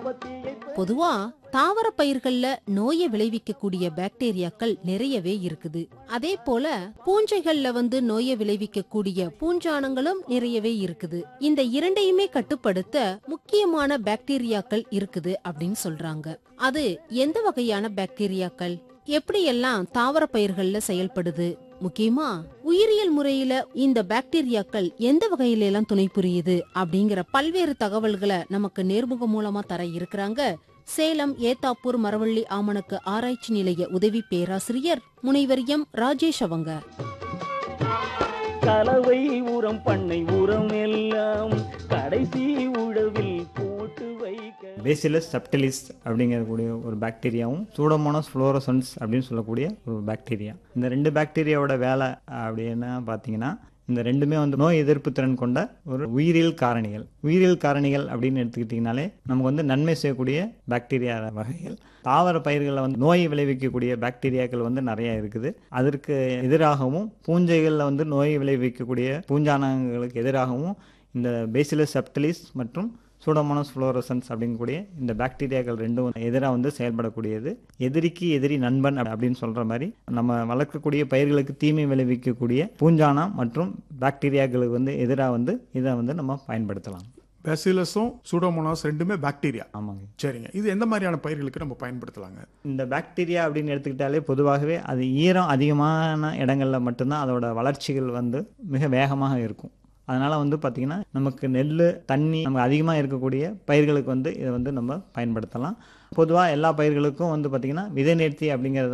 பொதுவா தாவர பயிர்கள்ல நோயை விளைவிக்கக்கூடிய பாக்டீரியாக்கள் நிறையவே இருக்குது அதே போல பூஞ்சைகள்ல வந்து நோயை விளைவிக்கக்கூடிய பூஞ்சானங்களும் நிறையவே இருக்குது இந்த இரண்டையுமே கட்டுப்படுத்த முக்கியமான பாக்டீரியாக்கள் இருக்குது அப்படின்னு சொல்றாங்க அது எந்த வகையான பாக்டீரியாக்கள் எப்படியெல்லாம் தாவர பயிர்கள்ல செயல்படுது முக்கியமா உயிரியல் முறையில இந்த பாக்டீரியாக்கள் எந்த வகையில எல்லாம் துணை புரியுது அப்படிங்கிற பல்வேறு தகவல்களை நமக்கு நேர்முகம் மூலமா தர இருக்கிறாங்க சேலம் ஏத்தாப்பூர் மரவள்ளி ஆமணக்கு ஆராய்ச்சி நிலைய உதவி பேராசிரியர் முனைவர் எம் ராஜேஷ் அவங்க கலவை உரம் பண்ணை உரம் எல்லாம் கடைசி உழவில் போட்டு வைக்க பேசிலஸ் சப்டிலிஸ் அப்படிங்கக்கூடிய ஒரு பாக்டீரியாவும் சூடோமோனாஸ் ஃப்ளோரசன்ஸ் அப்படின்னு சொல்லக்கூடிய ஒரு பாக்டீரியா இந்த ரெண்டு பாக்டீரியாவோட வேலை அப்படின்னு பார்த்தீங்கன்னா இந்த ரெண்டுமே வந்து நோய் எதிர்ப்பு திறன் கொண்ட ஒரு உயிரியல் காரணிகள் உயிரியல் காரணிகள் அப்படின்னு எடுத்துக்கிட்டிங்கனாலே நமக்கு வந்து நன்மை செய்யக்கூடிய பாக்டீரியா வகைகள் தாவர பயிர்களில் வந்து நோயை விளைவிக்கக்கூடிய பாக்டீரியாக்கள் வந்து நிறைய இருக்குது அதற்கு எதிராகவும் பூஞ்சைகளில் வந்து நோயை விளைவிக்கக்கூடிய பூஞ்சானங்களுக்கு எதிராகவும் இந்த பேசிலஸ் செப்டலிஸ் மற்றும் சூடோமோனஸ் ஃப்ளோரசன்ஸ் அப்படிங்கக்கூடிய இந்த பாக்டீரியாக்கள் ரெண்டும் எதிராக வந்து செயல்படக்கூடியது எதிரிக்கு எதிரி நண்பன் அப்~ அப்படின்னு சொல்கிற மாதிரி நம்ம வளர்க்கக்கூடிய பயிர்களுக்கு தீமை விளைவிக்கக்கூடிய பூஞ்சானம் மற்றும் பாக்டீரியாக்களுக்கு வந்து எதிராக வந்து இதை வந்து நம்ம பயன்படுத்தலாம் பேசிலஸும் சூடோமோனாஸ் ரெண்டுமே பாக்டீரியா ஆமாங்க சரிங்க இது எந்த மாதிரியான பயிர்களுக்கு நம்ம பயன்படுத்தலாங்க இந்த பாக்டீரியா அப்படின்னு எடுத்துக்கிட்டாலே பொதுவாகவே அது ஈரம் அதிகமான இடங்கள்ல மட்டும்தான் அதோட வளர்ச்சிகள் வந்து மிக வேகமாக இருக்கும் அதனால் வந்து பார்த்திங்கன்னா நமக்கு நெல் தண்ணி நமக்கு அதிகமாக இருக்கக்கூடிய பயிர்களுக்கு வந்து இதை வந்து நம்ம பயன்படுத்தலாம் பொதுவாக எல்லா பயிர்களுக்கும் வந்து பார்த்திங்கன்னா விதை நேர்த்தி அப்படிங்கிறது